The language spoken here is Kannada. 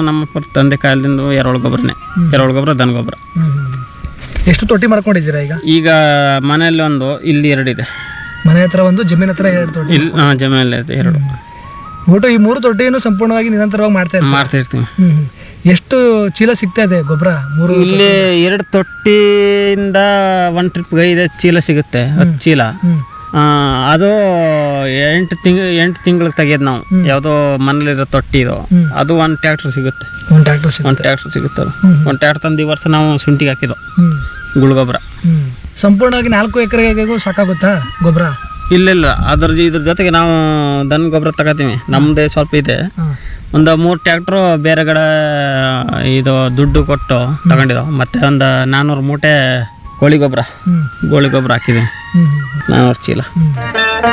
ನಮ್ಮ ಪರ್- ತಂದೆ ಕಾಲದಿಂದ ಎರೆಹುಳು ಗೊಬ್ಬರನೇ ಎರೆಹುಳು ಗೊಬ್ಬರ ದನ ಗೊಬ್ಬರ ಹ್ಮ್ ಹ್ಮ್. ಎಷ್ಟು ತೊಟ್ಟಿ ಮಾಡ್ಕೊಂಡಿದ್ದೀರಾ ಈಗ ಈಗ ಮನೆಯಲ್ಲಿ ಒಂದು ಇಲ್ಲಿ ಎರಡಿದೆ ಮನೆ ಹತ್ರ ಒಂದು ಜಮೀನ್ ಹತ್ರ ಎರಡು ತೊಟ್ಟಿ ಇಲ್ಲಿ ಹಾಂ ಜಮೀನಲ್ಲಿ ಇದೆ ಎರಡು ಒಟ್ಟು ಈ ಮೂರು ತೊಟ್ಟಿಯನ್ನು ಸಂಪೂರ್ಣವಾಗಿ ನಿರಂತರವಾಗಿ ಮಾಡ್ತಾ ಇರ್ತೀವಿ ಮಾಡ್ತಾ ಇರ್ತೀವಿ ಹ್ಮ್ ಹ್ಮ್. ಎಷ್ಟು ಚೀಲ ಸಿಗ್ತಾ ಇದೆ ಗೊಬ್ಬರ ಮೂರು ಇಲ್ಲಿ ಎರಡು ತೊಟ್ಟಿಯಿಂದ ಒಂದು ಟ್ರಿಪ್ಗೆ ಐದು ಚೀಲ ಸಿಗುತ್ತೆ ಹತ್ತು ಚೀಲ ಹ್ಮ್ ಆ, ಅದು ಎಂಟು ತಿಂಗ್ ಎಂಟು ತಿಂಗಳಿಗೆ ತೆಗಿಯೋದು ನಾವು ಯಾವುದೋ ಮನೇಲಿರೋ ತೊಟ್ಟಿ ಇದು ಅದು ಒಂದು ಟ್ಯಾಕ್ಟ್ರ್ ಸಿಗುತ್ತೆ ಒಂದು ಟ್ರ್ಯಾಕ್ಟರ್ ಸಿಗುತ್ತೆ ಒಂದು ಟ್ಯಾಕ್ಟ್ರ್ ಸಿಗುತ್ತೆ ಅದು ಒಂದು ಟ್ಯಾಕ್ಟ್ರ್ ತಂದು ಈ ವರ್ಷ ನಾವು ಶುಂಠಿಗೆ ಹಾಕಿದ್ದು ಹ್ಮ್ ಗುಳ್ಗೊಬ್ಬರ ಹ್ಮ್ ಸಂಪೂರ್ಣವಾಗಿ ನಾಲ್ಕು ಎಕರೆಗೂ ಸಾಕಾಗುತ್ತಾ ಗೊಬ್ಬರ ಇಲ್ಲ ಇಲ್ಲ ಅದ್ರ ಜೊ- ಇದ್ರ ಜೊತೆಗೆ ನಾವು ದನ ಗೊಬ್ಬರ ತಗೋತೀವಿ ನಮ್ಮದೇ ಸ್ವಲ್ಪ ಇದೆ ಹಾಂ ಒಂದು ಮೂರು ಟ್ಯಾಕ್ಟ್ರು ಬೇರೆ ಕಡೆ ಇದು ದುಡ್ಡು ಕೊಟ್ಟು ತಗೊಂಡಿದ್ದು ಮತ್ತೆ ಒಂದು ನಾನ್ನೂರು ಮೂಟೆ ಕೋಳಿ ಗೊಬ್ಬರ ಹ್ಮ್ ಕೋಳಿ ಗೊಬ್ಬರ ಹಾಕಿದ್ದೀವಿ ಹ್ಮ್ ನಾನ್ನೂರು ಚೀಲ ಹ್ಮ್